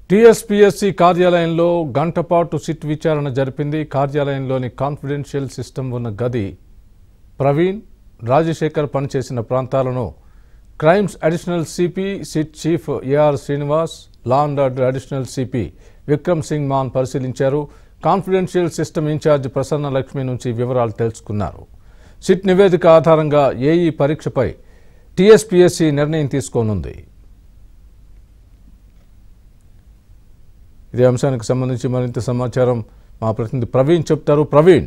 TSPSC కార్యాలయంలో గంటపాటు SIT విచారణ జరిపింది కార్యాలయంలోని కాన్ఫిడెన్షియల్ సిస్టమ్ ఉన్న గది ప్రవీణ్ రాజశేఖర్ పనిచేసిన ప్రాంతాలను crimes additional CP SIT chief AR Srinivas law and order additional CP Vikram Singh Mann పరిశీలించారు confidential system incharge Prasanna Lakshmi నుంచి వివరాలు తెలుసుకున్నారు సిట్ నివేదిక ఆధారంగా ఏఈ పరీక్షపై టీఎస్పీఎస్సీ నిర్ణయం తీసుకోనుంది ఇదే అంశానికి సంబంధించి మరింత సమాచారం మా ప్రతినిధి ప్రవీణ్ చెప్తారు ప్రవీణ్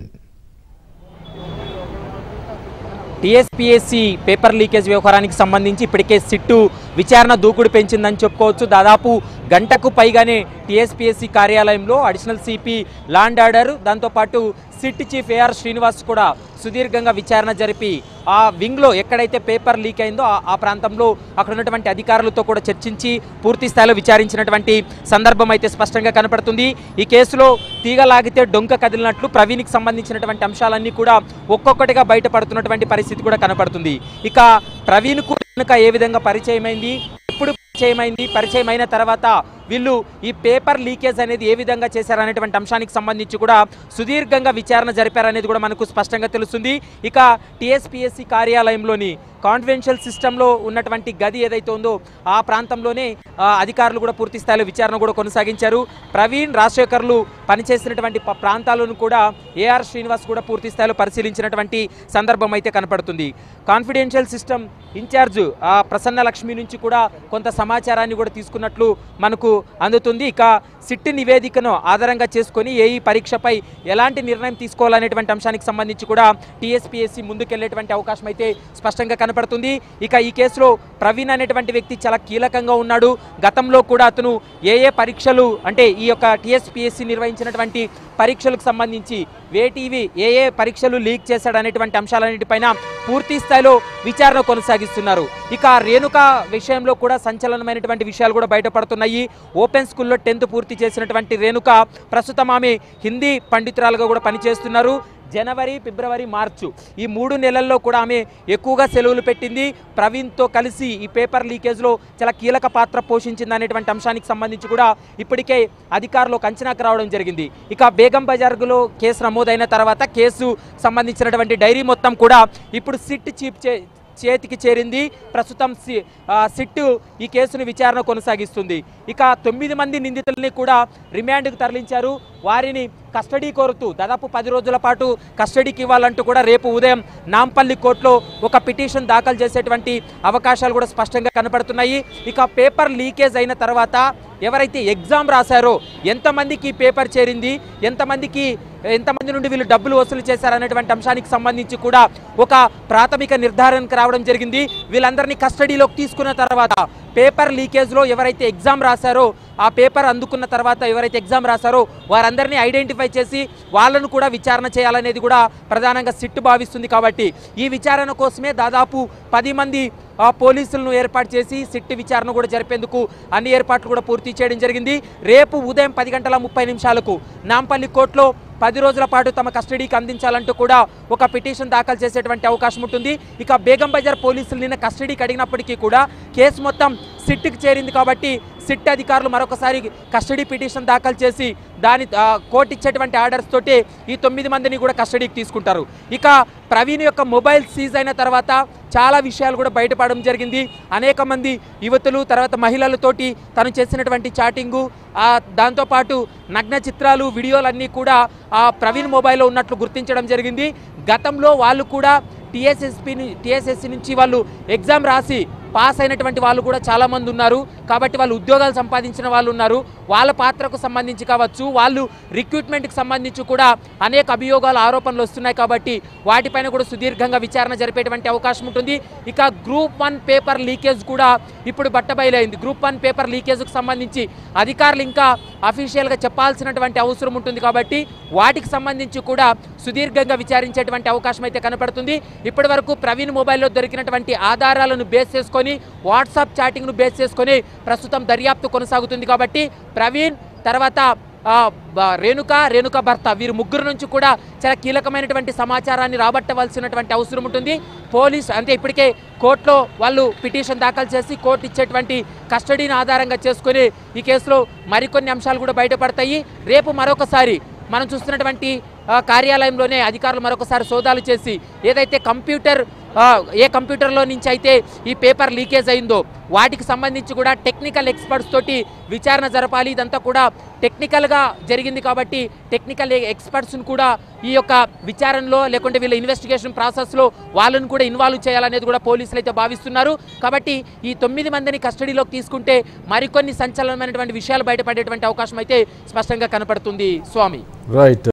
టీఎస్పీఎస్సీ పేపర్ లీకేజ్ వ్యవహారానికి సంబంధించి ఇప్పటికే సిట్టు విచారణ దూకుడు పెంచిందని చెప్పుకోవచ్చు దాదాపు గంటకు పైగానే టీఎస్పీఎస్సీ కార్యాలయంలో అడిషనల్ సిపి లాండ్ ఆర్డర్ దాంతోపాటు సిట్ చీఫ్ ఏఆర్ శ్రీనివాస్ కూడా సుదీర్ఘంగా విచారణ జరిపి ఆ వింగ్లో ఎక్కడైతే పేపర్ లీక్ అయిందో ఆ- ఆ ప్రాంతంలో అక్కడ ఉన్నటువంటి అధికారులతో కూడా చర్చించి పూర్తి స్థాయిలో విచారించినటువంటి సందర్భం అయితే స్పష్టంగా కనపడుతుంది ఈ కేసులో తీగ లాగితే డొంక కదిలినట్లు ప్రవీణ్కి సంబంధించినటువంటి అంశాలన్నీ కూడా ఒక్కొక్కటిగా బయటపడుతున్నటువంటి పరిస్థితి కూడా కనపడుతుంది ఇక ప్రవీణ్కు కనుక ఏ విధంగా పరిచయమైంది ఎప్పుడు పరిచయమైంది పరిచయం అయిన తర్వాత వీళ్ళు ఈ పేపర్ లీకేజ్ అనేది ఏ విధంగా చేశారనేటువంటి అంశానికి సంబంధించి కూడా సుదీర్ఘంగా విచారణ జరిపారనేది కూడా మనకు స్పష్టంగా తెలుస్తుంది ఇక టీఎస్పీఎస్సీ కార్యాలయంలోని కాన్ఫిడెన్షియల్ సిస్టంలో ఉన్నటువంటి గది ఏదైతే ఉందో ఆ ప్రాంతంలోనే ఆ, అధికారులు కూడా పూర్తి స్థాయిలో విచారణ కూడా కొనసాగించారు ప్రవీణ్ రాజశేఖర్లు పనిచేసినటువంటి ప- ప్రాంతాలను కూడా ఏఆర్ శ్రీనివాస్ కూడా పూర్తి స్థాయిలో పరిశీలించినటువంటి సందర్భం అయితే కనపడుతుంది కాన్ఫిడెన్షియల్ సిస్టమ్ ఇన్ఛార్జ్ ఆ, ప్రసన్న లక్ష్మి నుంచి కూడా కొంత సమాచారాన్ని కూడా తీసుకున్నట్లు మనకు అందుతుంది ఇక సిట్ నివేదికను ఆధారంగా చేసుకొని ఏఈ పరీక్షపై ఎలాంటి నిర్ణయం తీసుకోవాలనేటువంటి అంశానికి సంబంధించి కూడా టీఎస్పీఎస్సీ ముందుకెళ్లేటువంటి అవకాశం అయితే స్పష్టంగా కనపడుతుంది ఇక ఈ కేసులో ప్రవీణ్ అనేటువంటి వ్యక్తి చాలా కీలకంగా ఉన్నాడు గతంలో కూడా అతను ఏ ఏ పరీక్షలు అంటే ఈ యొక్క టీఎస్పీఎస్సీ నిర్వహించినటువంటి పరీక్షలకు సంబంధించి వేటీవి ఏ ఏ పరీక్షలు లీక్ చేశాడు అనేటువంటి అంశాలన్నిటిపైన పూర్తి స్థాయిలో విచారణ కొనసాగిస్తున్నారు ఇక రేణుక విషయంలో కూడా సంచలనమైనటువంటి విషయాలు కూడా బయటపడుతున్నాయి ఓపెన్ స్కూల్లో టెన్త్ పూర్తి చేసినటువంటి రేణుక ప్రస్తుతం ఆమె హిందీ పండితురాలుగా కూడా పనిచేస్తున్నారు జనవరి ఫిబ్రవరి మార్చు ఈ మూడు నెలల్లో కూడా ఆమె ఎక్కువగా సెలవులు పెట్టింది ప్రవీణ్తో కలిసి ఈ పేపర్ లీకేజ్లో చాలా కీలక పాత్ర పోషించింది అనేటువంటి అంశానికి సంబంధించి కూడా ఇప్పటికే అధికారులు ఒక అంచనాకు రావడం జరిగింది ఇక బేగం బజార్లో కేసు నమోదైన తర్వాత కేసు సంబంధించినటువంటి డైరీ మొత్తం కూడా ఇప్పుడు సిట్ చీఫ్ చే చేతికి చేరింది ప్రస్తుతం సి- ఆ, సిట్ ఈ కేసును విచారణ కొనసాగిస్తుంది ఇక తొమ్మిది మంది నిందితుల్ని కూడా రిమాండ్కు తరలించారు వారిని కస్టడీ కోరుతూ దాదాపు పది రోజుల పాటు కస్టడీకి ఇవ్వాలంటూ కూడా రేపు ఉదయం నాంపల్లి కోర్టులో ఒక పిటిషన్ దాఖలు చేసేటువంటి అవకాశాలు కూడా స్పష్టంగా కనపడుతున్నాయి ఇక పేపర్ లీకేజ్ అయిన తర్వాత ఎవరైతే ఎగ్జామ్ రాశారో ఎంతమందికి ఈ పేపర్ చేరింది ఎంతమందికి ఎంతమంది నుండి వీళ్ళు డబ్బులు వసూలు చేశారనేటువంటి అంశానికి సంబంధించి కూడా ఒక ప్రాథమిక నిర్ధారణకు రావడం జరిగింది వీళ్ళందరినీ కస్టడీలోకి తీసుకున్న తర్వాత పేపర్ లీకేజ్లో ఎవరైతే ఎగ్జామ్ రాశారో ఆ పేపర్ అందుకున్న తర్వాత ఎవరైతే ఎగ్జామ్ రాశారో వారందరినీ ఐడెంటిఫై చేసి వాళ్ళను కూడా విచారణ చేయాలనేది కూడా ప్రధానంగా సిట్టు భావిస్తుంది కాబట్టి ఈ విచారణ కోసమే దాదాపు పది మంది ఆ పోలీసులను ఏర్పాటు చేసి సిట్ విచారణ కూడా జరిపేందుకు అన్ని ఏర్పాట్లు కూడా పూర్తి చేయడం జరిగింది రేపు ఉదయం పది గంటల ముప్పై నిమిషాలకు నాంపల్లి కోర్టులో పది రోజుల పాటు తమ కస్టడీకి అందించాలంటూ కూడా ఒక పిటిషన్ దాఖలు చేసేటువంటి అవకాశం ఉంటుంది ఇక బేగం బజార్ పోలీసులు నిన్న కస్టడీకి అడిగినప్పటికీ కూడా కేసు మొత్తం సిట్కి చేరింది కాబట్టి సిట్ అధికారులు మరొకసారి కస్టడీ పిటిషన్ దాఖలు చేసి దాని ఆ, కోర్టు ఇచ్చేటువంటి ఆర్డర్స్ తోటి ఈ తొమ్మిది మందిని కూడా కస్టడీకి తీసుకుంటారు ఇక ప్రవీణ్ యొక్క మొబైల్ సీజ్ అయిన తర్వాత చాలా విషయాలు కూడా బయటపడడం జరిగింది అనేక మంది యువతులు తర్వాత మహిళలతోటి తను చేసినటువంటి చాటింగు ఆ, దాంతోపాటు నగ్న చిత్రాలు వీడియోలన్నీ కూడా ఆ ప్రవీణ్ మొబైల్లో ఉన్నట్లు గుర్తించడం జరిగింది గతంలో వాళ్ళు కూడా టీఎస్ఎస్పి టీఎస్ఎస్సి నుంచి వాళ్ళు ఎగ్జామ్ రాసి పాస్ అయినటువంటి వాళ్ళు కూడా చాలామంది ఉన్నారు కాబట్టి వాళ్ళు ఉద్యోగాలు సంపాదించిన వాళ్ళు ఉన్నారు వాళ్ళ పాత్రకు సంబంధించి కావచ్చు వాళ్ళు రిక్రూట్మెంట్కి సంబంధించి కూడా అనేక అభియోగాలు ఆరోపణలు వస్తున్నాయి కాబట్టి వాటిపైన కూడా సుదీర్ఘంగా విచారణ జరిపేటువంటి అవకాశం ఉంటుంది ఇక గ్రూప్ వన్ పేపర్ లీకేజ్ కూడా ఇప్పుడు బట్టబయలైంది గ్రూప్ వన్ పేపర్ లీకేజ్కి సంబంధించి అధికారులు ఇంకా అఫీషియల్గా చెప్పాల్సినటువంటి అవసరం ఉంటుంది కాబట్టి వాటికి సంబంధించి కూడా సుదీర్ఘంగా విచారించేటువంటి అవకాశం అయితే కనపడుతుంది ఇప్పటి వరకు ప్రవీణ్ మొబైల్లో దొరికినటువంటి ఆధారాలను బేస్ చేసుకొని వాట్సాప్ చాటింగ్ను బేస్ చేసుకొని ప్రస్తుతం దర్యాప్తు కొనసాగుతుంది కాబట్టి ప్రవీణ్ తర్వాత ఆ, బ- రేణుక రేణుక భర్త వీరు ముగ్గురు నుంచి కూడా చాలా కీలకమైనటువంటి సమాచారాన్ని రాబట్టవలసినటువంటి అవసరం ఉంటుంది పోలీస్ అంటే ఇప్పటికే కోర్టులో వాళ్ళు పిటిషన్ దాఖలు చేసి కోర్టు ఇచ్చేటువంటి కస్టడీని ఆధారంగా చేసుకొని ఈ కేసులో మరికొన్ని అంశాలు కూడా బయటపడతాయి రేపు మరొకసారి మనం చూస్తున్నటువంటి ఆ, కార్యాలయంలోనే అధికారులు మరొకసారి సోదాలు చేసి ఏదైతే కంప్యూటర్ ఆ, ఏ కంప్యూటర్లో నుంచి అయితే ఈ పేపర్ లీకేజ్ అయిందో వాటికి సంబంధించి కూడా టెక్నికల్ ఎక్స్పర్ట్స్ తోటి విచారణ జరపాలి ఇదంతా కూడా టెక్నికల్గా జరిగింది కాబట్టి టెక్నికల్ ఎక్స్పర్ట్స్ని కూడా ఈ యొక్క విచారణలో లేకుంటే వీళ్ళ ఇన్వెస్టిగేషన్ ప్రాసెస్లో వాళ్ళని కూడా ఇన్వాల్వ్ చేయాలనేది కూడా పోలీసులు అయితే భావిస్తున్నారు కాబట్టి ఈ తొమ్మిది మందిని కస్టడీలోకి తీసుకుంటే మరికొన్ని సంచలనమైనటువంటి విషయాలు బయటపడేటువంటి అవకాశం అయితే స్పష్టంగా కనపడుతుంది స్వామి రైట్